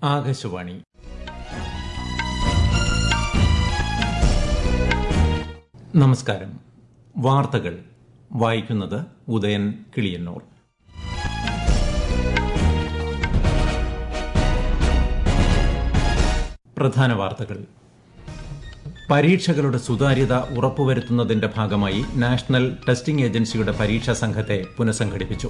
ആകാശവാണി നമസ്കാരം വാർത്തകൾ വായിക്കുന്നത് ഉദയൻ കിളിയന്നൂർ പ്രധാന വാർത്തകൾ പരീക്ഷകളുടെ സുതാര്യത ഉറപ്പുവരുത്തുന്നതിന്റെ ഭാഗമായി നാഷണൽ ടെസ്റ്റിംഗ് ഏജൻസിയുടെ പരീക്ഷാ സംഘത്തെ പുനഃസംഘടിപ്പിച്ചു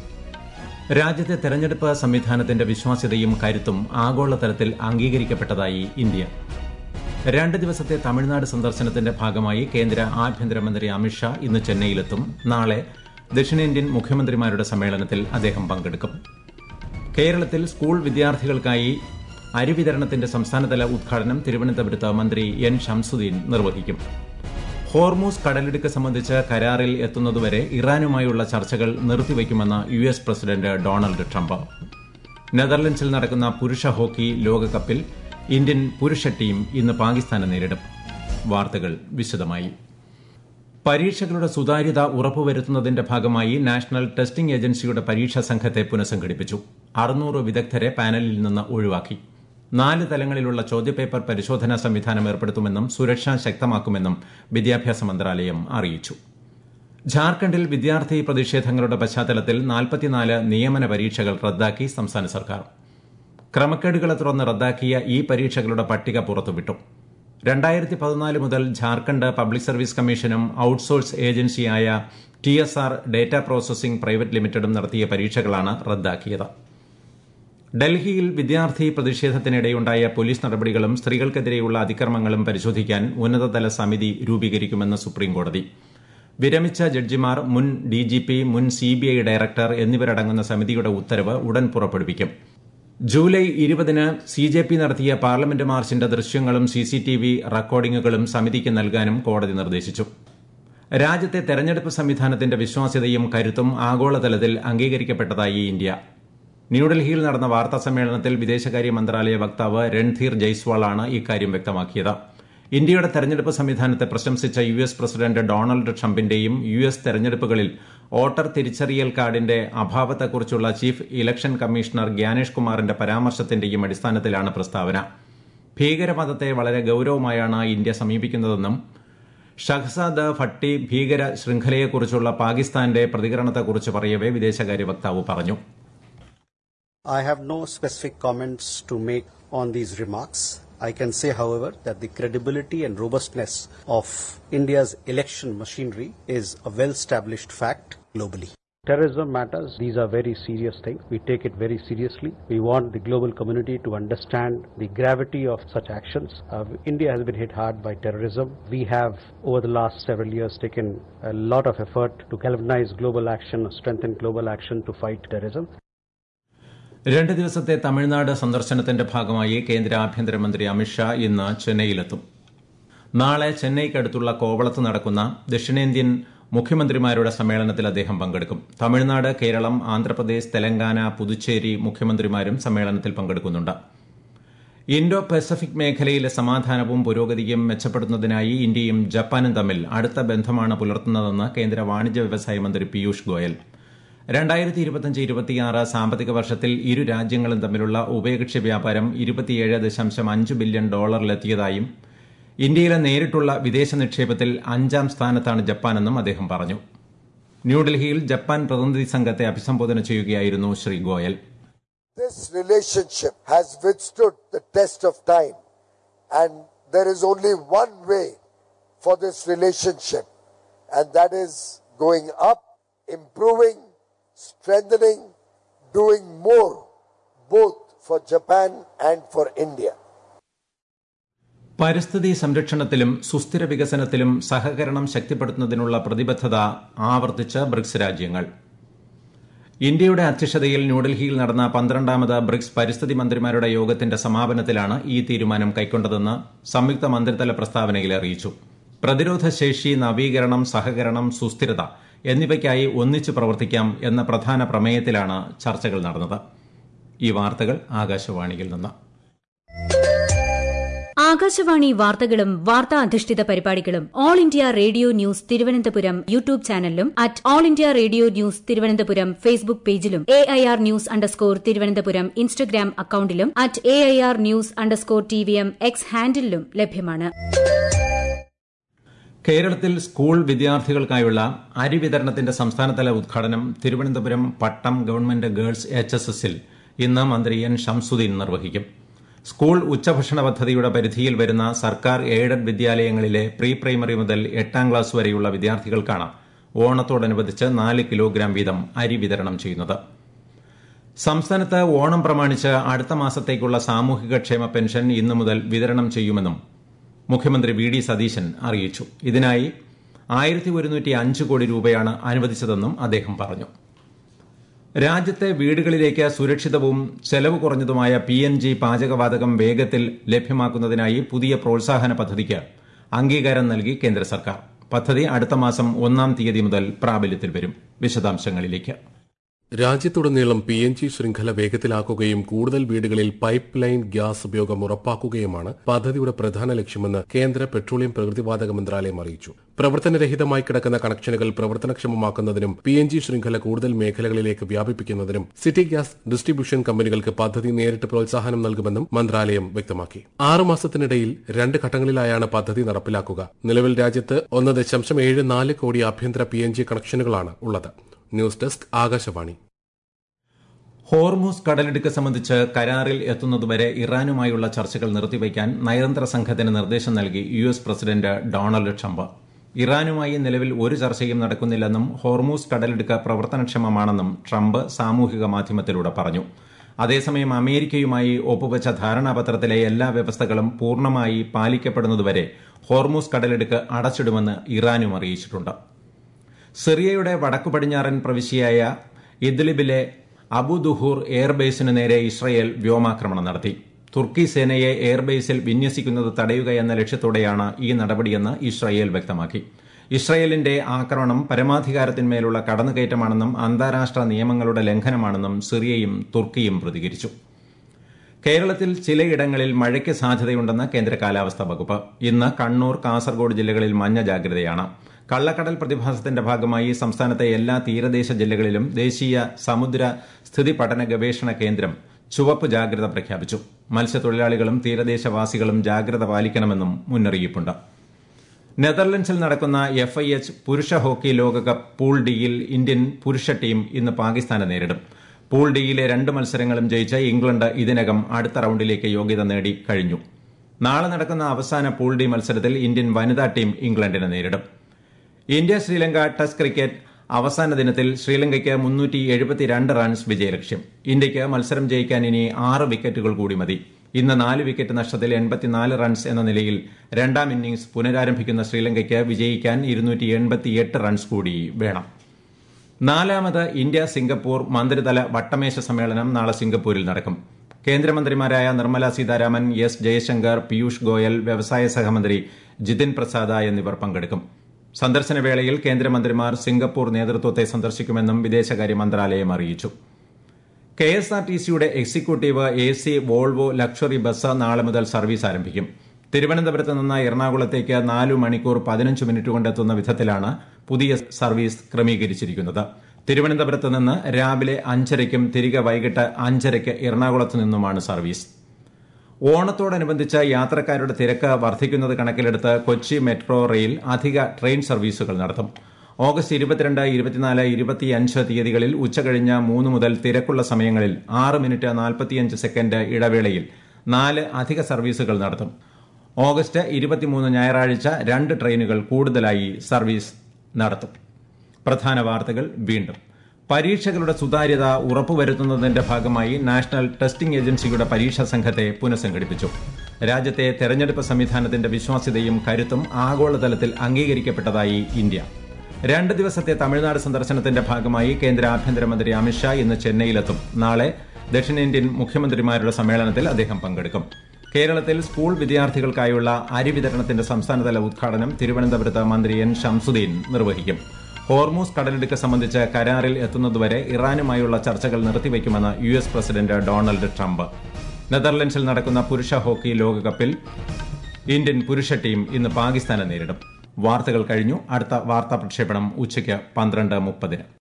രാജ്യത്തെ തെരഞ്ഞെടുപ്പ് സംവിധാനത്തിന്റെ വിശ്വാസ്യതയും കരുത്തും ആഗോളതലത്തിൽ അംഗീകരിക്കപ്പെട്ടതായി ഇന്ത്യ രണ്ട് ദിവസത്തെ തമിഴ്നാട് സന്ദർശനത്തിന്റെ ഭാഗമായി കേന്ദ്ര ആഭ്യന്തരമന്ത്രി അമിത്ഷാ ഇന്ന് ചെന്നൈയിലെത്തും നാളെ ദക്ഷിണേന്ത്യൻ മുഖ്യമന്ത്രിമാരുടെ സമ്മേളനത്തിൽ അദ്ദേഹം പങ്കെടുക്കും കേരളത്തിൽ സ്കൂൾ വിദ്യാർത്ഥികൾക്കായി അരി വിതരണത്തിന്റെ സംസ്ഥാനതല ഉദ്ഘാടനം തിരുവനന്തപുരത്ത് മന്ത്രി എൻ ഷംസുദ്ദീൻ നിർവഹിക്കും ഹോർമൂസ് കടലിടുക്ക് സംബന്ധിച്ച് കരാറിൽ എത്തുന്നതുവരെ ഇറാനുമായുള്ള ചർച്ചകൾ നിർത്തിവയ്ക്കുമെന്ന് U S president Donald Trump നെതർലൻഡ്സിൽ നടക്കുന്ന പുരുഷ ഹോക്കി ലോകകപ്പിൽ ഇന്ത്യൻ പുരുഷ ടീം ഇന്ന് പാകിസ്ഥാനെ നേരിടും വാർത്തകൾ വിശദമായി പരീക്ഷകളുടെ സുതാര്യത ഉറപ്പുവരുത്തുന്നതിന്റെ ഭാഗമായി നാഷണൽ ടെസ്റ്റിംഗ് ഏജൻസിയുടെ പരീക്ഷാ സംഘത്തെ പുനഃസംഘടിപ്പിച്ചു അറുന്നൂറ് വിദഗ്ധരെ പാനലിൽ നിന്ന് ഒഴിവാക്കി നാല് തലങ്ങളിലുള്ള ചോദ്യപേപ്പർ പരിശോധനാ സംവിധാനം ഏർപ്പെടുത്തുമെന്നും സുരക്ഷ ശക്തമാക്കുമെന്നും വിദ്യാഭ്യാസ മന്ത്രാലയം അറിയിച്ചു ഝാർഖണ്ഡിൽ വിദ്യാർത്ഥി പ്രതിഷേധങ്ങളുടെ പശ്ചാത്തലത്തിൽ നാൽപ്പത്തിനാല് നിയമന പരീക്ഷകൾ റദ്ദാക്കി സംസ്ഥാന സർക്കാർ ക്രമക്കേടുകളെ തുടർന്ന് റദ്ദാക്കിയ ഈ പരീക്ഷകളുടെ പട്ടിക പുറത്തുവിട്ടു രണ്ടായിരത്തി പതിനാല് മുതൽ ഝാർഖണ്ഡ് പബ്ലിക് സർവീസ് കമ്മീഷനും ഔട്ട്സോഴ്സ് ഏജൻസിയായ T S R data processing private ലിമിറ്റഡും നടത്തിയ പരീക്ഷകളാണ് റദ്ദാക്കിയത് ഡൽഹിയിൽ വിദ്യാർത്ഥി പ്രതിഷേധത്തിനിടെയുണ്ടായ പോലീസ് നടപടികളും സ്ത്രീകൾക്കെതിരെയുള്ള അതിക്രമങ്ങളും പരിശോധിക്കാൻ ഉന്നതതല സമിതി രൂപീകരിക്കുമെന്ന് സുപ്രീംകോടതി വിരമിച്ച ജഡ്ജിമാർ മുൻ ഡിജിപി മുൻ സിബിഐ ഡയറക്ടർ എന്നിവരടങ്ങുന്ന സമിതിയുടെ ഉത്തരവ് ഉടൻ പുറപ്പെടുവിക്കും ജൂലൈ ഇരുപതിന് സി ജെ പി നടത്തിയ പാർലമെന്റ് മാർച്ചിന്റെ ദൃശ്യങ്ങളും സിസിടിവി റെക്കോർഡിംഗുകളും സമിതിക്ക് നൽകാനും കോടതി നിർദ്ദേശിച്ചു രാജ്യത്തെ തെരഞ്ഞെടുപ്പ് സംവിധാനത്തിന്റെ വിശ്വാസ്യതയും കരുത്തും ആഗോളതലത്തിൽ അംഗീകരിക്കപ്പെട്ടതായി ഇന്ത്യ ന്യൂഡൽഹിയിൽ നടന്ന വാർത്താ സമ്മേളനത്തിൽ വിദേശകാര്യ മന്ത്രാലയ വക്താവ് രൺധീർ ജയ്സ്വാളാണ് ഇക്കാര്യം വ്യക്തമാക്കിയത് ഇന്ത്യയുടെ തെരഞ്ഞെടുപ്പ് സംവിധാനത്തെ പ്രശംസിച്ച യു എസ് പ്രസിഡന്റ് ഡൊണാൾഡ് ട്രംപിന്റെയും യു എസ് തെരഞ്ഞെടുപ്പുകളിൽ വോട്ടർ തിരിച്ചറിയൽ കാർഡിന്റെ അഭാവത്തെക്കുറിച്ചുള്ള ചീഫ് ഇലക്ഷൻ കമ്മീഷണർ ഗ്യാനേഷ് കുമാറിന്റെ പരാമർശത്തിന്റെയും അടിസ്ഥാനത്തിലാണ് പ്രസ്താവന ഭീകരമതത്തെ വളരെ ഗൌരവമായാണ് ഇന്ത്യ സമീപിക്കുന്നതെന്നും ഷഹ്സാദ് ഭട്ടി ഭീകര ശൃംഖലയെക്കുറിച്ചുള്ള പാകിസ്ഥാന്റെ പ്രതികരണത്തെക്കുറിച്ച് പറയവേ വിദേശകാര്യ വക്താവ് പറഞ്ഞു I have no specific comments to make on these remarks. I can say, however, that the credibility and robustness of India's election machinery is a well established fact globally. Terrorism matters. These are very serious things. We take it very seriously. We want the global community to understand the gravity of such actions. Uh, India has been hit hard by terrorism. We have, over the last several years, taken a lot of effort to galvanize global action, strengthen global action to fight terrorism. രണ്ട് ദിവസത്തെ തമിഴ്നാട് സന്ദർശനത്തിന്റെ ഭാഗമായി കേന്ദ്ര ആഭ്യന്തരമന്ത്രി അമിത്ഷാ ഇന്ന് ചെന്നൈയിലെത്തും നാളെ ചെന്നൈക്കടുത്തുള്ള കോവളത്ത് നടക്കുന്ന ദക്ഷിണേന്ത്യൻ മുഖ്യമന്ത്രിമാരുടെ സമ്മേളനത്തിൽ അദ്ദേഹം പങ്കെടുക്കും തമിഴ്നാട് കേരളം ആന്ധ്രാപ്രദേശ് തെലങ്കാന പുതുച്ചേരി മുഖ്യമന്ത്രിമാരും സമ്മേളനത്തിൽ പങ്കെടുക്കുന്നുണ്ട് ഇൻഡോ പസഫിക് മേഖലയിലെ സമാധാനവും പുരോഗതിയും മെച്ചപ്പെടുത്തുന്നതിനായി ഇന്ത്യയും ജപ്പാനും തമ്മിൽ അടുത്ത ബന്ധമാണ് പുലർത്തുന്നതെന്ന് കേന്ദ്ര വാണിജ്യ വ്യവസായ മന്ത്രി പീയൂഷ് ഗോയൽ രണ്ടായിരത്തി ഇരുപത്തിയഞ്ച് ഇരുപത്തിയാറ് സാമ്പത്തിക വർഷത്തിൽ ഇരു രാജ്യങ്ങളും തമ്മിലുള്ള ഉഭയകക്ഷി വ്യാപാരം ഇരുപത്തിയേഴ് ദശാംശം അഞ്ച് ബില്യൺ ഡോളറിലെത്തിയതായും ഇന്ത്യയിലെ നേരിട്ടുള്ള വിദേശ നിക്ഷേപത്തിൽ അഞ്ചാം സ്ഥാനത്താണ് ജപ്പാനെന്നും അദ്ദേഹം പറഞ്ഞു ന്യൂഡൽഹിയിൽ ജപ്പാൻ പ്രതിനിധി സംഘത്തെ അഭിസംബോധന ചെയ്യുകയായിരുന്നു Shri Goyal This relationship has withstood the test of time, and there is only one way for this relationship, and that is going up, improving, strengthening, doing more, both for Japan and for India. പരിസ്ഥിതി സംരക്ഷണത്തിലും സുസ്ഥിര വികസനത്തിലും സഹകരണം ശക്തിപ്പെടുത്തുന്നതിനുള്ള പ്രതിബദ്ധത ആവർത്തിച്ച് BRICS രാജ്യങ്ങൾ ഇന്ത്യയുടെ അധ്യക്ഷതയിൽ ന്യൂഡൽഹിയിൽ നടന്ന പന്ത്രണ്ടാമത് ബ്രിക്സ് പരിസ്ഥിതി മന്ത്രിമാരുടെ യോഗത്തിന്റെ സമാപനത്തിലാണ് ഈ തീരുമാനം കൈക്കൊണ്ടതെന്ന് സംയുക്ത മന്ത്രിതല പ്രസ്താവനയിൽ അറിയിച്ചു പ്രതിരോധ ശേഷി നവീകരണം സഹകരണം സുസ്ഥിരത എന്നിവയ്ക്കായി ഒന്നിച്ചു പ്രവർത്തിക്കാം എന്ന പ്രധാന പ്രമേയത്തിലാണ് ചർച്ചകൾ നടന്നത് ഈ വാർത്തകൾ ആകാശവാണിയിൽ നിന്ന് ആകാശവാണി വാർത്തകളും വാർത്താ അധിഷ്ഠിത പരിപാടികളും all India radio news Thiruvananthapuram YouTube ചാനലിലും at all India radio news Thiruvananthapuram Facebook പേജിലും A I R news underscore Thiruvananthapuram Instagram അക്കൌണ്ടിലും at A I R news underscore T V M X ഹാൻഡിലും ലഭ്യമാണ് കേരളത്തിൽ സ്കൂൾ വിദ്യാർത്ഥികൾക്കായുള്ള അരി വിതരണത്തിന്റെ സംസ്ഥാനതല ഉദ്ഘാടനം Thiruvananthapuram Pattom government girls H S എസിൽ ഇന്ന് മന്ത്രി എൻ ഷംസുദ്ദീൻ നിർവഹിക്കും സ്കൂൾ ഉച്ചഭക്ഷണ പദ്ധതിയുടെ പരിധിയിൽ വരുന്ന സർക്കാർ എയ്ഡഡ് വിദ്യാലയങ്ങളിലെ പ്രീ പ്രൈമറി മുതൽ എട്ടാം ക്ലാസ് വരെയുള്ള വിദ്യാർത്ഥികൾക്കാണ് ഓണത്തോടനുബന്ധിച്ച് നാല് കിലോഗ്രാം വീതം അരി വിതരണം ചെയ്യുന്നത് സംസ്ഥാനത്ത് ഓണം പ്രമാണിച്ച് അടുത്ത മാസത്തേക്കുള്ള സാമൂഹിക ക്ഷേമ പെൻഷൻ ഇന്നു മുതൽ വിതരണം ചെയ്യുമെന്നും മുഖ്യമന്ത്രി വി ഡി സതീശൻ അറിയിച്ചു ഇതിനായി ആയിരത്തി ഒരുന്നൂറ്റി അഞ്ച് കോടി രൂപയാണ് അനുവദിച്ചതെന്നും അദ്ദേഹം പറഞ്ഞു രാജ്യത്തെ വീടുകളിലേക്ക് സുരക്ഷിതവും ചെലവ് കുറഞ്ഞതുമായ പി എൻ ജി പാചകവാതകം വേഗത്തിൽ ലഭ്യമാക്കുന്നതിനായി പുതിയ പ്രോത്സാഹന പദ്ധതിക്ക് അംഗീകാരം നൽകി കേന്ദ്ര സർക്കാർ പദ്ധതി അടുത്ത മാസം ഒന്നാം തീയതി മുതൽ പ്രാബല്യത്തിൽ വരും വിശദാംശങ്ങളിലേക്ക് രാജ്യത്തുടനീളം പി എൻ ജി ശൃംഖല വേഗത്തിലാക്കുകയും കൂടുതൽ വീടുകളിൽ പൈപ്പ് ലൈൻ ഗ്യാസ് ഉപയോഗം ഉറപ്പാക്കുകയുമാണ് പദ്ധതിയുടെ പ്രധാന ലക്ഷ്യമെന്ന് കേന്ദ്ര പെട്രോളിയം പ്രകൃതിവാതക മന്ത്രാലയം അറിയിച്ചു പ്രവർത്തനരഹിതമായി കിടക്കുന്ന കണക്ഷനുകൾ പ്രവർത്തനക്ഷമമാക്കുന്നതിനും പി എൻ ജി ശൃംഖല കൂടുതൽ മേഖലകളിലേക്ക് വ്യാപിപ്പിക്കുന്നതിനും സിറ്റി ഗ്യാസ് ഡിസ്ട്രിബ്യൂഷൻ കമ്പനികൾക്ക് പദ്ധതി നേരിട്ട് പ്രോത്സാഹനം നൽകുമെന്നും മന്ത്രാലയം വ്യക്തമാക്കി ആറുമാസത്തിനിടയിൽ രണ്ട് ഘട്ടങ്ങളിലായാണ് പദ്ധതി നടപ്പിലാക്കുക നിലവിൽ രാജ്യത്ത് ഒന്ന് ദശാംശം ഏഴ് നാല് കോടി ആഭ്യന്തര പി എൻ ജി കണക്ഷനുകളാണ് ഉള്ളത് ന്യൂസ് ഡെസ്ക് ആകാശവാണി ഹോർമൂസ് കടലിടുക്ക് സംബന്ധിച്ച് കരാറിൽ എത്തുന്നതുവരെ ഇറാനുമായുള്ള ചർച്ചകൾ നിർത്തിവയ്ക്കാൻ നയതന്ത്ര സംഘത്തിന് നിർദ്ദേശം നൽകി U S president Donald Trump ഇറാനുമായി നിലവിൽ ഒരു ചർച്ചയും നടക്കുന്നില്ലെന്നും ഹോർമൂസ് കടലിടുക്ക് പ്രവർത്തനക്ഷമമാണെന്നും ട്രംപ് സാമൂഹിക മാധ്യമത്തിലൂടെ പറഞ്ഞു അതേസമയം അമേരിക്കയുമായി ഒപ്പുവച്ച ധാരണാപത്രത്തിലെ എല്ലാ വ്യവസ്ഥകളും പൂർണ്ണമായി പാലിക്കപ്പെടുന്നതുവരെ ഹോർമൂസ് കടലിടുക്ക് അടച്ചിടുമെന്ന് ഇറാനും അറിയിച്ചിട്ടുണ്ട് സിറിയയുടെ വടക്കു പടിഞ്ഞാറൻ പ്രവിശ്യയായ ഇദ്ലിബിലെ അബുദുഹൂർ എയർബേസിന് നേരെ ഇസ്രയേൽ വ്യോമാക്രമണം നടത്തി തുർക്കി സേനയെ എയർബേസിൽ വിന്യസിക്കുന്നത് തടയുക എന്ന ലക്ഷ്യത്തോടെയാണ് ഈ നടപടിയെന്ന് ഇസ്രയേൽ വ്യക്തമാക്കി ഇസ്രയേലിന്റെ ആക്രമണം പരമാധികാരത്തിന്മേലുള്ള കടന്നുകയറ്റമാണെന്നും അന്താരാഷ്ട്ര നിയമങ്ങളുടെ ലംഘനമാണെന്നും സിറിയയും തുർക്കിയും പ്രതികരിച്ചു കേരളത്തിൽ ചിലയിടങ്ങളിൽ മഴയ്ക്ക് സാധ്യതയുണ്ടെന്ന് കേന്ദ്ര കാലാവസ്ഥാ വകുപ്പ് ഇന്ന് കണ്ണൂർ കാസർഗോഡ് ജില്ലകളിൽ മഞ്ഞ ജാഗ്രതയാണ് കള്ളക്കടൽ പ്രതിഭാസത്തിന്റെ ഭാഗമായി സംസ്ഥാനത്തെ എല്ലാ തീരദേശ ജില്ലകളിലും ദേശീയ സമുദ്ര സ്ഥിതി പഠന ഗവേഷണ കേന്ദ്രം ചുവപ്പ് ജാഗ്രത പ്രഖ്യാപിച്ചു മത്സ്യത്തൊഴിലാളികളും തീരദേശവാസികളും ജാഗ്രത പാലിക്കണമെന്നും മുന്നറിയിപ്പുണ്ട് നെതർലൻഡ്സിൽ നടക്കുന്ന എഫ് ഐ എച്ച് പുരുഷ ഹോക്കി ലോകകപ്പ് പൂൾ ഡിയിൽ ഇന്ത്യൻ പുരുഷ ടീം ഇന്ന് പാകിസ്ഥാനെ നേരിടും പൂൾ ഡിയിലെ രണ്ട് മത്സരങ്ങളും ജയിച്ച് ഇംഗ്ലണ്ട് ഇതിനകം അടുത്ത റൌണ്ടിലേക്ക് യോഗ്യത നേടി കഴിഞ്ഞു നാളെ നടക്കുന്ന അവസാന പൂൾ ഡി മത്സരത്തിൽ ഇന്ത്യൻ വനിതാ ടീം ഇംഗ്ലണ്ടിനെ നേരിടും ഇന്ത്യ ശ്രീലങ്ക ടെസ്റ്റ് ക്രിക്കറ്റ് അവസാന ദിനത്തിൽ ശ്രീലങ്കയ്ക്ക് മുന്നൂറ്റി എഴുപത്തിരണ്ട് റൺസ് വിജയലക്ഷ്യം ഇന്ത്യയ്ക്ക് മത്സരം ജയിക്കാൻ ഇനി ആറ് വിക്കറ്റുകൾ കൂടി മതി ഇന്ന് നാല് വിക്കറ്റ് നഷ്ടത്തിൽ എൺപത്തിനാല് റൺസ് എന്ന നിലയിൽ രണ്ടാം ഇന്നിംഗ്സ് പുനരാരംഭിക്കുന്ന ശ്രീലങ്കയ്ക്ക് വിജയിക്കാൻ ഇരുന്നൂറ്റി എൺപത്തിയെട്ട് റൺസ് കൂടി വേണം നാലാമത് ഇന്ത്യ സിംഗപ്പൂർ മന്ത്രിതല വട്ടമേശ സമ്മേളനം നാളെ സിംഗപ്പൂരിൽ നടക്കും കേന്ദ്രമന്ത്രിമാരായ നിർമ്മല സീതാരാമൻ എസ് ജയശങ്കർ പീയൂഷ് ഗോയൽ വ്യവസായ സഹമന്ത്രി ജിതിൻ പ്രസാദ എന്നിവർ പങ്കെടുക്കും സന്ദർശന വേളയിൽ കേന്ദ്രമന്ത്രിമാർ സിംഗപ്പൂർ നേതൃത്വത്തെ സന്ദർശിക്കുമെന്നും വിദേശകാര്യ മന്ത്രാലയം അറിയിച്ചു കെ എസ് ആർ ടി സിയുടെ executive A C Volvo luxury bus നാളെ മുതൽ സർവീസ് ആരംഭിക്കും തിരുവനന്തപുരത്ത് നിന്ന് എറണാകുളത്തേക്ക് നാലു മണിക്കൂർ പതിനഞ്ച് മിനിറ്റ് കൊണ്ടെത്തുന്ന വിധത്തിലാണ് പുതിയ സർവീസ് ക്രമീകരിച്ചിരിക്കുന്നത് തിരുവനന്തപുരത്ത് നിന്ന് രാവിലെ അഞ്ചരയ്ക്കും തിരികെ വൈകിട്ട് അഞ്ചരയ്ക്ക് എറണാകുളത്ത് നിന്നുമാണ് സർവീസ് ഓണത്തോടനുബന്ധിച്ച് യാത്രക്കാരുടെ തിരക്ക് വർദ്ധിക്കുന്നത് കണക്കിലെടുത്ത് കൊച്ചി മെട്രോ റെയിൽ അധിക ട്രെയിൻ സർവീസുകൾ നടത്തും ഓഗസ്റ്റ് ഇരുപത്തിരണ്ട് ഇരുപത്തിനാല് ഇരുപത്തിയഞ്ച് തീയതികളിൽ ഉച്ചകഴിഞ്ഞ് മൂന്ന് മുതൽ തിരക്കുള്ള സമയങ്ങളിൽ ആറ് മിനിറ്റ് നാൽപ്പത്തിയഞ്ച് സെക്കൻഡ് ഇടവേളയിൽ നാല് അധിക സർവീസുകൾ നടത്തും ഓഗസ്റ്റ് ഇരുപത്തിമൂന്ന് ഞായറാഴ്ച രണ്ട് ട്രെയിനുകൾ കൂടുതലായി സർവീസ് നടത്തും പ്രധാന വാർത്തകൾ വീണ്ടും പരീക്ഷകളുടെ സുതാര്യത ഉറപ്പുവരുത്തുന്നതിന്റെ ഭാഗമായി നാഷണൽ ടെസ്റ്റിംഗ് ഏജൻസിയുടെ പരീക്ഷാ സംഘത്തെ പുനഃസംഘടിപ്പിച്ചു രാജ്യത്തെ തെരഞ്ഞെടുപ്പ് സംവിധാനത്തിന്റെ വിശ്വാസ്യതയും കരുത്തും ആഗോളതലത്തിൽ അംഗീകരിക്കപ്പെട്ടതായി ഇന്ത്യ രണ്ട് ദിവസത്തെ തമിഴ്നാട് സന്ദർശനത്തിന്റെ ഭാഗമായി കേന്ദ്ര ആഭ്യന്തരമന്ത്രി അമിത്ഷാ ഇന്ന് ചെന്നൈയിലെത്തും നാളെ ദക്ഷിണേന്ത്യൻ മുഖ്യമന്ത്രിമാരുടെ സമ്മേളനത്തിൽ അദ്ദേഹം പങ്കെടുക്കും കേരളത്തിൽ സ്കൂൾ വിദ്യാർത്ഥികൾക്കായുള്ള അരി വിതരണത്തിന്റെ സംസ്ഥാനതല ഉദ്ഘാടനം തിരുവനന്തപുരത്ത് മന്ത്രി എൻ ഷംസുദ്ദീൻ നിർവഹിക്കും ഹോർമൂസ് കടലിടുക്ക് സംബന്ധിച്ച് കരാറിൽ എത്തുന്നതുവരെ ഇറാനുമായുള്ള ചർച്ചകൾ നിർത്തിവയ്ക്കുമെന്ന് U S president Donald Trump നെതർലൻഡ്സിൽ നടക്കുന്ന പുരുഷ ഹോക്കി ലോകകപ്പിൽ ഇന്ത്യൻ പുരുഷ ടീം ഇന്ന് പാകിസ്ഥാനെ നേരിടും വാർത്തകൾ കഴിഞ്ഞു അടുത്ത വാർത്താ പ്രക്ഷേപണം ഉച്ചയ്ക്ക് പന്ത്രണ്ട് മുപ്പതിന്